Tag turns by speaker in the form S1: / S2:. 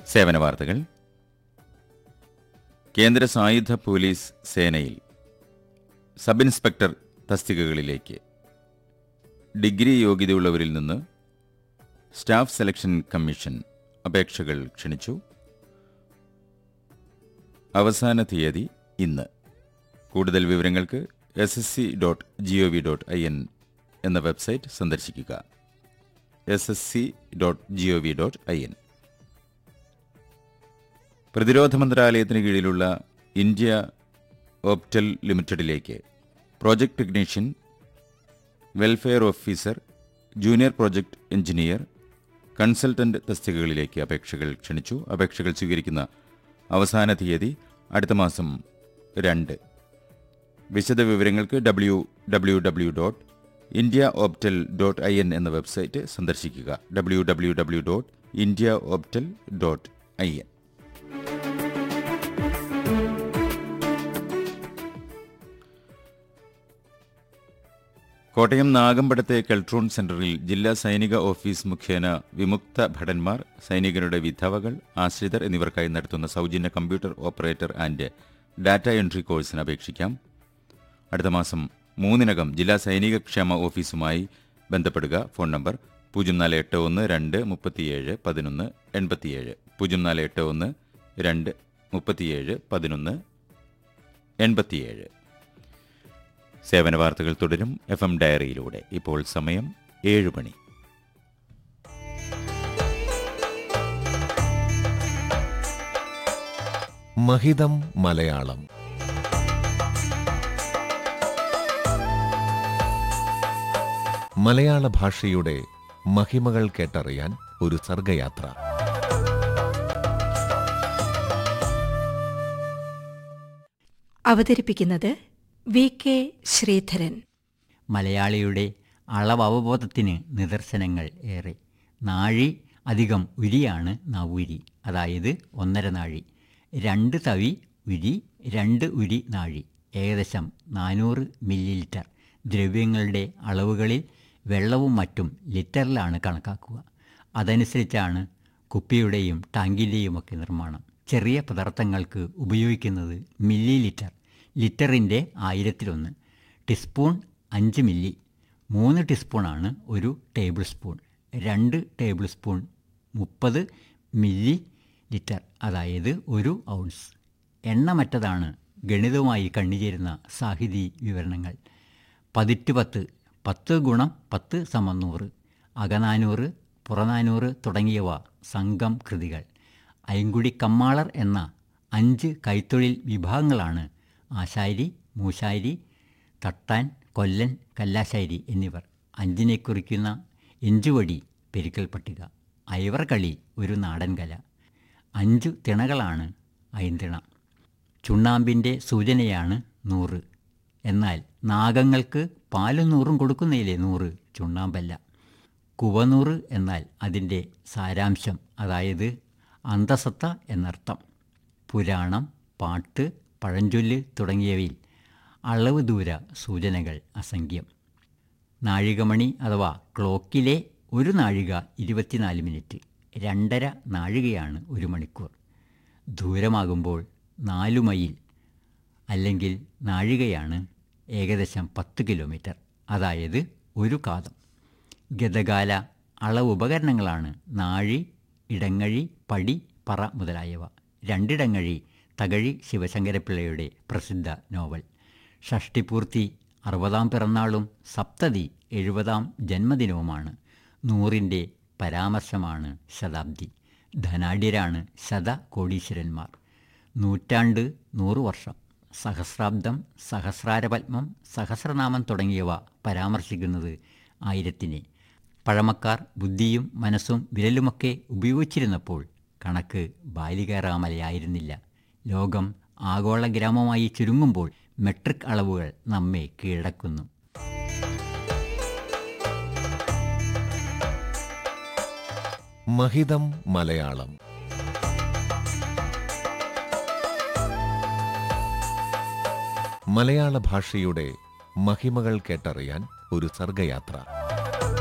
S1: സേവന വാർത്തകൾ കേന്ദ്ര സായുധ പോലീസ് സേനയിൽ സബ് ഇൻസ്പെക്ടർ തസ്തികകളിലേക്ക് ഡിഗ്രി യോഗ്യതയുള്ളവരിൽ നിന്ന് സ്റ്റാഫ് സെലക്ഷൻ കമ്മീഷൻ അപേക്ഷകൾ ക്ഷണിച്ചു അവസാന തീയതി ഇന്ന് കൂടുതൽ വിവരങ്ങൾക്ക് S S C dot G O V dot I N എന്ന വെബ്സൈറ്റ് സന്ദർശിക്കുക S S C dot G O V dot I N പ്രതിരോധ മന്ത്രാലയത്തിന് കീഴിലുള്ള ഇന്ത്യ ഓപ്റ്റൽ ലിമിറ്റഡിലേക്ക് project technician welfare officer junior project engineer consultant തസ്തികകളിലേക്ക് അപേക്ഷകൾ ക്ഷണിച്ചു അപേക്ഷകൾ സ്വീകരിക്കുന്ന അവസാന തീയതി അടുത്ത മാസം രണ്ട് വിശദ വിവരങ്ങൾക്ക് W W W dot India optel dot I N എന്ന വെബ്സൈറ്റ് സന്ദർശിക്കുക W W W dot India optel dot I N Kottayam നാഗമ്പടത്തെ കെൽട്രോൺ സെന്ററിൽ ജില്ലാ സൈനിക ഓഫീസ് മുഖേന വിമുക്ത ഭടന്മാർ സൈനികരുടെ വിധവകൾ ആശ്രിതർ എന്നിവർക്കായി നടത്തുന്ന സൗജന്യ computer operator and data entry കോഴ്സിന് അപേക്ഷിക്കാം അടുത്ത മാസം മൂന്നിനകം ജില്ലാ സൈനിക ക്ഷേമ ഓഫീസുമായി ബന്ധപ്പെടുക ഫോൺ നമ്പർ പൂജ്യം നാല് എട്ട് ഒന്ന് രണ്ട് മുപ്പത്തിയേഴ് പതിനൊന്ന് എൺപത്തിയേഴ് പൂജ്യം നാല് എട്ട് ഒന്ന് രണ്ട് മുപ്പത്തിയേഴ് പതിനൊന്ന് എൺപത്തിയേഴ് സേവന വാർത്തകൾ തുടരും എഫ് എം ഡയറിയിലൂടെ ഇപ്പോൾ സമയം ഏഴ് മണി
S2: മഹിതം മലയാളം മലയാള ഭാഷയുടെ മഹിമകൾ കേട്ടറിയാൻ ഒരു സർഗയാത്ര
S3: അവതരിപ്പിക്കുന്നത് വി കെ ശ്രീധരൻ
S4: മലയാളിയുടെ അളവവബോധത്തിന് നിദർശനങ്ങൾ ഏറെ നാഴി അധികം ഉരിയാണ് നാവൂരി അതായത് ഒന്നര നാഴി രണ്ട് തവി ഉരി രണ്ട് ഉരി നാഴി ഏകദേശം നാനൂറ് മില്ലി ലിറ്റർ ദ്രവ്യങ്ങളുടെ അളവുകളിൽ വെള്ളവും മറ്റും ലിറ്ററിലാണ് കണക്കാക്കുക അതനുസരിച്ചാണ് കുപ്പിയുടെയും ടാങ്കിൻ്റെയുമൊക്കെ നിർമ്മാണം ചെറിയ പദാർത്ഥങ്ങൾക്ക് ഉപയോഗിക്കുന്നത് മില്ലി ലിറ്റർ ലിറ്ററിൻ്റെ ആയിരത്തിലൊന്ന് ടീസ്പൂൺ അഞ്ച് മില്ലി മൂന്ന് ടീസ്പൂണാണ് ഒരു ടേബിൾ സ്പൂൺ രണ്ട് ടേബിൾ സ്പൂൺ മുപ്പത് മില്ലി ലിറ്റർ അതായത് ഒരു ഔൺസ് എണ്ണമറ്റതാണ് ഗണിതവുമായി കണ്ണിചേരുന്ന സാഹിതി വിവരണങ്ങൾ പതിറ്റ് പത്ത് പത്ത് ഗുണം പത്ത് സമം നൂറ് അകനാനൂറ് പുറനാനൂറ് തുടങ്ങിയവ സംഘം കൃതികൾ ഐങ്കുടി കമ്മാളർ എന്ന അഞ്ച് കൈത്തൊഴിൽ വിഭാഗങ്ങളാണ് ആശാരി മൂശാരി തട്ടാൻ കൊല്ലൻ കല്ലാശാരി എന്നിവർ അഞ്ചിനെ കുറിക്കുന്ന ഇഞ്ചുവടി പെരുക്കൽ പട്ടിക ഐവർകളി ഒരു നാടൻ കല അഞ്ചു തിണകളാണ് ഐന്തിണ ചുണ്ണാമ്പിൻ്റെ സൂചനയാണ് നൂറ് എന്നാൽ നാഗങ്ങൾക്ക് പാലും നൂറും കൊടുക്കുന്നതിലെ നൂറ് ചുണ്ണാമ്പല്ല കുവനൂറ് എന്നാൽ അതിൻ്റെ സാരാംശം അതായത് അന്തസത്ത എന്നർത്ഥം പുരാണം പാട്ട് പഴഞ്ചൊല്ല് തുടങ്ങിയവയിൽ അളവ് ദൂര സൂചനകൾ അസംഖ്യം നാഴികമണി അഥവാ ക്ലോക്കിലെ ഒരു നാഴിക ഇരുപത്തിനാല് മിനിറ്റ് രണ്ടര നാഴികയാണ് ഒരു മണിക്കൂർ ദൂരമാകുമ്പോൾ നാലു മൈൽ അല്ലെങ്കിൽ നാഴികയാണ് ഏകദേശം പത്ത് കിലോമീറ്റർ അതായത് ഒരു കാതം ഗതകാല അളവ് ഉപകരണങ്ങളാണ് നാഴി ഇടങ്ങഴി പടി പറ മുതലായവ രണ്ടിടങ്ങഴി തകഴി ശിവശങ്കരപ്പിള്ളയുടെ പ്രസിദ്ധ നോവൽ ഷഷ്ടിപൂർത്തി അറുപതാം പിറന്നാളും സപ്തതി എഴുപതാം ജന്മദിനവുമാണ് നൂറിൻ്റെ പരാമർശമാണ് ശതാബ്ദി ധനാഢ്യരാണ് ശത കോടീശ്വരന്മാർ നൂറ്റാണ്ട് നൂറു വർഷം സഹസ്രാബ്ദം സഹസ്രാരപത്മം സഹസ്രനാമം തുടങ്ങിയവ പരാമർശിക്കുന്നത് ആയിരത്തിനെ പഴമക്കാർ ബുദ്ധിയും മനസ്സും വിരലുമൊക്കെ ഉപയോഗിച്ചിരുന്നപ്പോൾ കണക്ക് ബാലികേറാമലയായിരുന്നില്ല ലോകം ആഗോള ഗ്രാമമായി ചുരുങ്ങുമ്പോൾ മെട്രിക് അളവുകൾ നമ്മെ കീഴടക്കുന്നു
S2: മഹിതം മലയാളം മലയാള ഭാഷയുടെ മഹിമകൾ കേട്ടറിയാൻ ഒരു സർഗയാത്ര